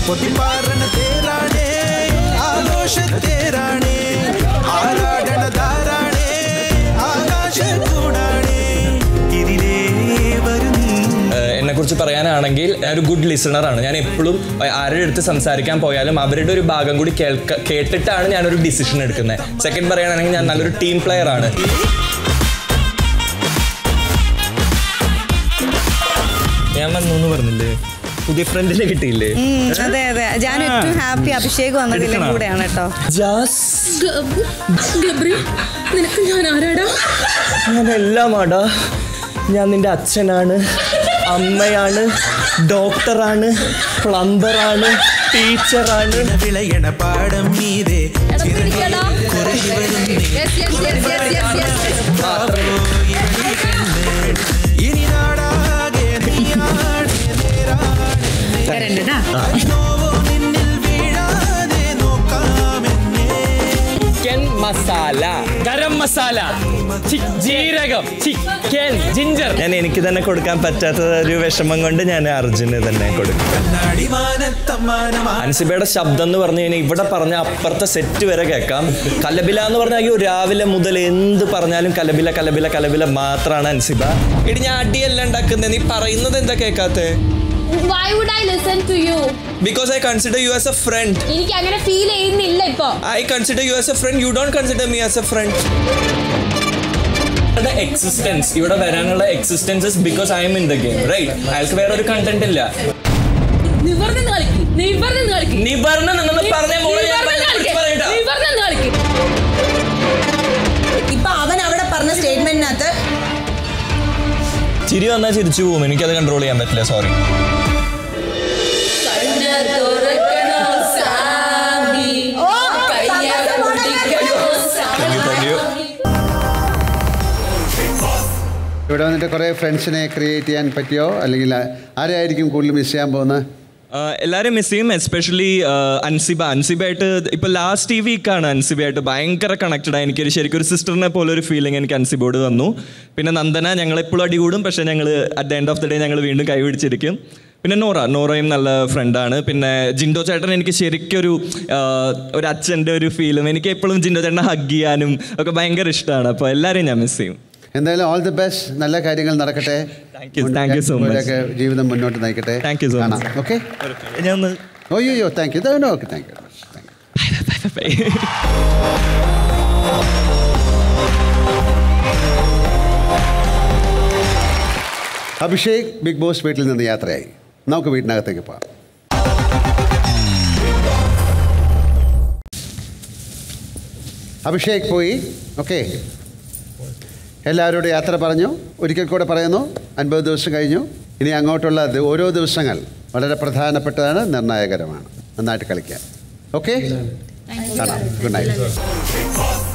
പൊട്ടിപ്പാറണ തേരാണേ ആഘോഷത്തേരാണേ ആരാടണ ധാരാണേ ആകാശ കൂടാണേ ഇതിലേ വരു നീ എന്നെ കുറിച്ച് പറയാനാണെങ്കിൽ ഞാൻ ഒരു ഗുഡ് ലിസണറാണ് ഞാൻ എപ്പോഴും ആരുടെ അടുത്ത് സംസാരിക്കാൻ പോയാലും അവരുടെ ഒരു ഭാഗം കൂടി കേൾക്ക കേട്ടിട്ടാണ് ഞാനൊരു ഡിസിഷൻ എടുക്കുന്നത് സെക്കൻഡ് പറയുകയാണെങ്കിൽ ഞാൻ നല്ലൊരു ടീം പ്ലെയർ ആണ് ഞാൻ വന്നു എന്ന് പറഞ്ഞില്ലേ പുതിയ ഫ്രണ്ടിനെ കിട്ടിയില്ലേ ഉം, അതെ അതെ ഞാൻ ഏറ്റവും ഹാപ്പി അഭിഷേക് വന്നതിലും കൂടെയാണ് കേട്ടോ ജാസ് ഗബ്രി നിനക്ക് ഞാൻ ആരാടാ ഞാൻ എല്ലാമാടാ ഞാൻ നിന്റെ അച്ഛനാണ് അമ്മയാണ് ഡോക്ടറാണ് പ്ലംബറാണ് ടീച്ചറാണ് വിളയണ പാടം മീതെ എടാ, പിടിക്കടാ. Yes, yes, yes, yes, yes, yes. ഇനി നാടാകെ നീയാണേ നോവോ നിന്നിൽ വീഴാതെ നോക്കാമെന്നേ ചിക്കൻ മസാല ഗരം മസാല ചി- ജീരകം ചിക്കൻ ജിഞ്ചർ ഞാൻ എനിക്ക് തന്നെ കൊടുക്കാൻ പറ്റാത്ത ഒരു വിഷമം കൊണ്ട് ഞാൻ അർജുന് തന്നെ കൊടുക്കും കണ്ണാടിമാനത്തമ്മാനമാ അൻസിബയുടെ ശബ്ദം എന്ന് പറഞ്ഞു കഴിഞ്ഞാൽ ഇവിടെ പറഞ്ഞ അപ്പുറത്തെ സെറ്റ് വരെ കേൾക്കാം കലബില എന്ന് പറഞ്ഞാൽ അയ്യോ രാവിലെ മുതൽ എന്ത് പറഞ്ഞാലും കലബില കലബില കലബില മാത്രമാണ് അൻസിബ ഇടി ഞാൻ അടിയല്ല ഉണ്ടാക്കുന്നത് നീ പറയുന്നത് എന്താ കേൾക്കാത്തേ Why would I listen to you? Because I consider you as a friend എനിക്ക് അങ്ങനെ ഫീൽ ചെയ്യുന്നില്ല ഇപ്പൊ I consider you as a friend you don't consider me as a friend existence ഇവിടെ വരാനുള്ള existence because I'm in the game right അയാൾക്ക് വേറെ ഒരു content ഇല്ല നിവർന്ന് കളിക്ക് നിവർന്ന് കളിക്ക് നിബർന്ന് നിങ്ങൾ പറഞ്ഞ മോളെ ഞാൻ നിവർന്ന് കളിക്ക് പറയണ്ട. നിവർന്ന് കളിക്ക് ഇപ്പൊ അവൻ അവിടെ പറഞ്ഞ സ്റ്റേറ്റ്മെന്റിനകത്ത് ചിരി വന്നാൽ ചിരിച്ചു പോകും എനിക്കത് കൺട്രോൾ ചെയ്യാൻ പറ്റില്ല സോറി ഇവിടെ വന്നിട്ട് കുറേ ഫ്രണ്ട്സിനെ ക്രിയേറ്റ് ചെയ്യാൻ പറ്റിയോ അല്ലെങ്കിൽ ആരെയായിരിക്കും കൂടുതൽ മിസ് ചെയ്യാൻ പോകുന്നത് എല്ലാവരും മിസ് ചെയ്യും എസ്പെഷ്യലി അൻസിബ അൻസിബയായിട്ട് ഇപ്പോൾ ലാസ്റ്റ് ഈ വീക്കാണ് അൻസിബയായിട്ട് ഭയങ്കര കണക്റ്റഡ് എനിക്കൊരു ശരിക്കും ഒരു സിസ്റ്ററിനെ പോലെ ഒരു ഫീലിംഗ് എനിക്ക് അൻസിബോട് തന്നു പിന്നെ നന്ദന ഞങ്ങൾ എപ്പോഴും അടികൂടും പക്ഷേ ഞങ്ങൾ at the end of the day ഞങ്ങൾ വീണ്ടും കൈപിടിച്ചിരിക്കും പിന്നെ നോറ നോറയും നല്ല ഫ്രണ്ടാണ് പിന്നെ ജിൻഡോ ചേട്ടൻ എനിക്ക് ശരിക്കും ഒരു ആ, ഒരു അച്ഛൻ്റെ ഒരു ഫീലും എനിക്ക് എപ്പോഴും ജിൻഡോ ചേട്ടനെ ഹഗ് ചെയ്യാനും ഒക്കെ ഭയങ്കര ഇഷ്ടമാണ് അപ്പോൾ എല്ലാവരെയും ഞാൻ മിസ് ചെയ്യും എന്തായാലും ഓൾ ദി ബെസ്റ്റ് നല്ല കാര്യങ്ങൾ നടക്കട്ടെ Thank you, thank you so much. ഇവരൊക്കെ ജീവിതം മുന്നോട്ട് നയിക്കട്ടെ Thank you so much. Okay ഞാൻ ഒന്ന് ഓയ്യോ thank you okay thank you thank you bye, bye. Abhishek Bigg Boss വീട്ടിൽ നിന്ന് യാത്രയായി നമുക്ക് വീട്ടിനകത്തേക്ക് പോകാം അഭിഷേക് പോയി ഓക്കെ എല്ലാവരോടും യാത്ര പറഞ്ഞു ഒരിക്കൽ കൂടെ പറയുന്നു അൻപത് ദിവസം കഴിഞ്ഞു ഇനി അങ്ങോട്ടുള്ള ദി- ഓരോ ദിവസങ്ങൾ വളരെ പ്രധാനപ്പെട്ടതാണ് നിർണായകരമാണ് നന്നായിട്ട് കളിക്കാൻ ഓക്കെ കാണാം ഗുഡ് നൈറ്റ്